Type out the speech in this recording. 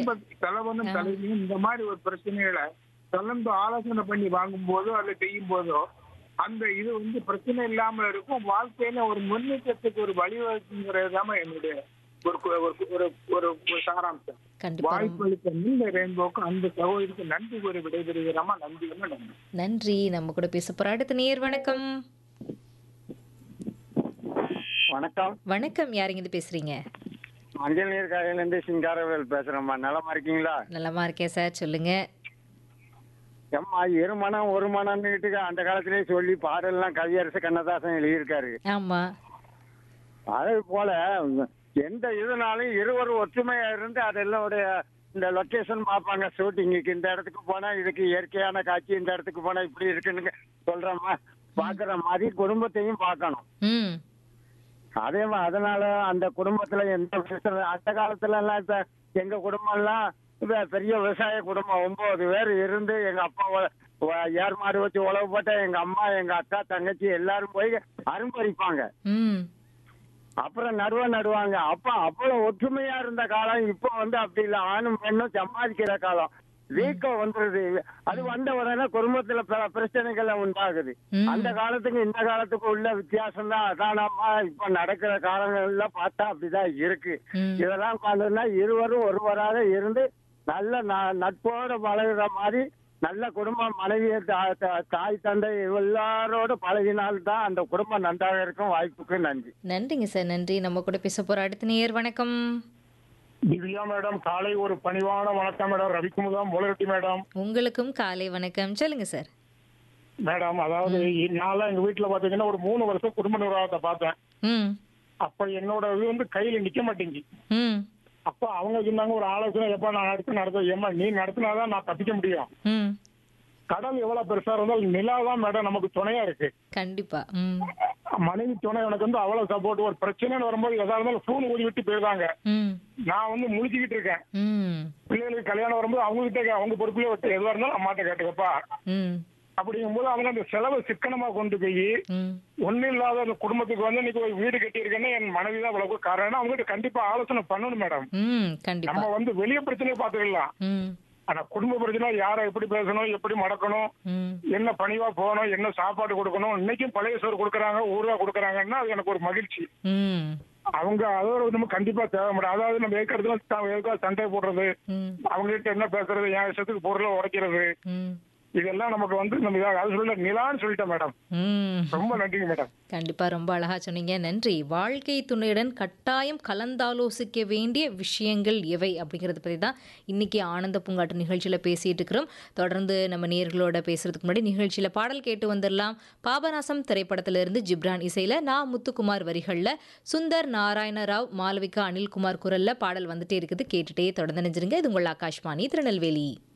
குடும்ப தலைவனும் ஆ. தலைவியும் இந்த மாதிரி ஒரு பிரச்சனைகளை கலந்து ஆலோசனை பண்ணி வாங்கும் போதோ அல்ல செய்யும் போதோ அந்த இது வந்து பிரச்சனை இல்லாம இருக்கும் வாழ்க்கையில ஒரு முன்னேற்றத்துக்கு ஒரு வழிவகுங்கிறது தான் என்னுடைய ஒரு கு- ஒரு கு- ஒரு ஒரு ஒரு சாராம்சம் கண்டிப்பா ரொம்ப- வாய்ப்பளித்த இந்த ரெயின்போக்கு அந்த சகோதரிக்கு நன்றி கூறி விடைபெறுகிறோமா நன்றி நன்றி நன்றி நம்ம கூட பேச போற அடுத்த நேர் வணக்கம் வணக்கம் வணக்கம் யாருங்க இது பேசுறீங்க மஞ்சள் நீர் காயிலிருந்து சிங்காரவேல் பேசுறேம்மா நலமா இருக்கீங்களா நலமா இருக்கேன் சார் சொல்லுங்க ஏம்மா இரு மனம் ஒரு மனம்னுட்டு அந்த காலத்திலேயே சொல்லி பாடல்லாம் கவியரசு கண்ணதாசன் எழுதியிருக்காரு ஆமா அதே போல எந்த இதுனாலும் இருவர் ஒற்றுமையா இருந்து அதெல்லாம் உடைய இந்த லொகேஷன் பார்ப்பாங்க ஷூட்டிங்குக்கு இந்த இடத்துக்கு போனா இதுக்கு இயற்கையான காட்சி இந்த இடத்துக்கு போனா இப்படி இருக்குன்னு சொல்றோமா பாக்குற மாதிரி குடும்பத்தையும் பார்க்கணும் ம் அதே மா- அதனால அந்த குடும்பத்துல எந்த பிரச்சனை அந்த காலத்துல எல்லாம் இப்ப எங்க குடும்பம் எல்லாம் இப்ப பெரிய விவசாய குடும்பம் ஒன்பது பேர் இருந்து எங்க அப்பா உ- உ- ஏர் மாடு வச்சு உழவு போட்ட எங்க அம்மா எங்க அக்கா தங்கச்சி எல்லாரும் போய் அரும்பறிப்பாங்க ம் அப்புறம் நடுவ நடுவாங்க அப்ப அவ்வளவு ஒற்றுமையா இருந்த காலம் இப்ப வந்து அப்படி இல்ல ஆணும் பெண்ணும் சம்பாதிக்கிற காலம் வீக்கம் வந்துருது அது வந்த உடனே குடும்பத்துல பல பிரச்சனைகள் உண்டாகுது ம். அந்த காலத்துக்கு இந்த காலத்துக்கு உள்ள வித்தியாசம் தான் அதானம்மா இப்ப நடக்கிற காலங்கள்ல பார்த்தா அப்படிதான் இருக்கு ம். இதெல்லாம் பார்த்தோம்னா இருவரும் ஒருவராக இருந்து நல்ல ந- நட்போட பழகுற மாதிரி நல்ல குடும்பம் மனைவி தா- தா- தாய் தந்தை எல்லாரோட பழகினால்தான் அந்த குடும்பம் நன்றாக இருக்கும் வாய்ப்புக்கு நன்றி நன்றிங்க சார் நன்றி நம்ம கூட பேச போற அடுத்த நேர் வணக்கம் திவ்யா மேடம் காலை ஒரு பணிவான வணக்கம் மேடம் ரவிக்குமுதம் போலரெட்டி மேடம் உங்களுக்கும் காலை வணக்கம் சொல்லுங்க சார் மேடம் அதாவது நான்லாம் எங்க வீட்டுல பாத்தீங்கன்னா ஒரு மூணு வருஷம் குடும்ப நிர்வாகத்தை பார்த்தேன் ம் அப்ப என்னோட இது வந்து கையில நிக்க மாட்டேங்கி ம் அப்ப அவங்க சொன்னாங்க ஒரு ஆலோசனை எப்ப நான் நடத்த நடத்த ஏமா நீ நடத்தினாதான் நான் தப்பிக்க முடியும் ம் கடல் எவ்வளவு பெருசா இருந்தாலும் நிலா தான் மேடம் நமக்கு துணையா இருக்கு கண்டிப்பா ம் மனைவி துணை எனக்கு வந்து அவ்வளவு சப்போர்ட் ஒரு பிரச்சனைன்னு வரும்போது எதா இருந்தாலும் போன் ஊதி விட்டு போயிருந்தாங்க ம் நான் வந்து முழிச்சுக்கிட்டு இருக்கேன் ம் பிள்ளைகளுக்கு கல்யாணம் வரும்போது அவங்க கிட்ட அவங்க பொறுப்புல விட்டு எதுவா இருந்தாலும் அம்மாட்ட கேட்டுக்கப்பா ம் அப்படிங்கும்போது அவங்க அந்த செலவை சிக்கனமா கொண்டு போய் ம் ஒண்ணும் இல்லாத அந்த குடும்பத்துக்கு வந்து இன்னைக்கு ஒரு வீடு கட்டியிருக்கேன்னா என் மனைவி தான் இவ்வளவு காரணம் அவங்ககிட்ட கண்டிப்பா ஆலோசனை பண்ணணும் மேடம் ம் கண்டிப்பா நம்ம வந்து வெளிய பிரச்சனையை பாத்துக்கலாம் ம் ஆனா குடும்ப பிரச்சனை யாரை எப்படி பேசணும் எப்படி மடக்கணும் ம் என்ன பணிவா போகணும் என்ன சாப்பாடு கொடுக்கணும் இன்னைக்கும் பழைய சோறு கொடுக்குறாங்க ஊறுகாய் கொடுக்குறாங்கன்னா அது எனக்கு ஒரு மகிழ்ச்சி ம் அவங்க அதோட நம்ம கண்டிப்பா தேவை மேடம் அதாவது நம்ம ஏற்கனவே எதுக்காக சண்டை போடுறது ம் அவங்க கிட்ட என்ன பேசுறது என் விஷயத்துக்கு பொருளை உடைக்கிறது ம் இதெல்லாம் நமக்கு வந்து நம்ம இதாக அது சொல்ல நிலான்னு சொல்லிட்டேன் மேடம் ம் ரொம்ப நன்றிங்க மேடம் கண்டிப்பா ரொம்ப அழகா சொன்னீங்க நன்றி வாழ்க்கை துணையுடன் கட்டாயம் கலந்தாலோசிக்க வேண்டிய விஷயங்கள் எவை அப்படிங்கறத பத்தி தான் இன்னைக்கு ஆனந்த பூங்காட்டு நிகழ்ச்சியில பேசிட்டு இருக்கிறோம் தொடர்ந்து நம்ம நேர்களோட பேசுறதுக்கு முன்னாடி நிகழ்ச்சியில பாடல் கேட்டு வந்துடலாம் பாபநாசம் திரைப்படத்திலிருந்து ஜிப்ரான் இசையில நான் முத்துக்குமார் வரிகள்ல சுந்தர் நாராயண ராவ் மாளவிகா அனில்குமார் குரல்ல பாடல் வந்துட்டே இருக்குது கேட்டுட்டே தொடர்ந்து நினைஞ்சிருங்க இது உங்கள் ஆகாஷ்வாணி திருநெல்வேலி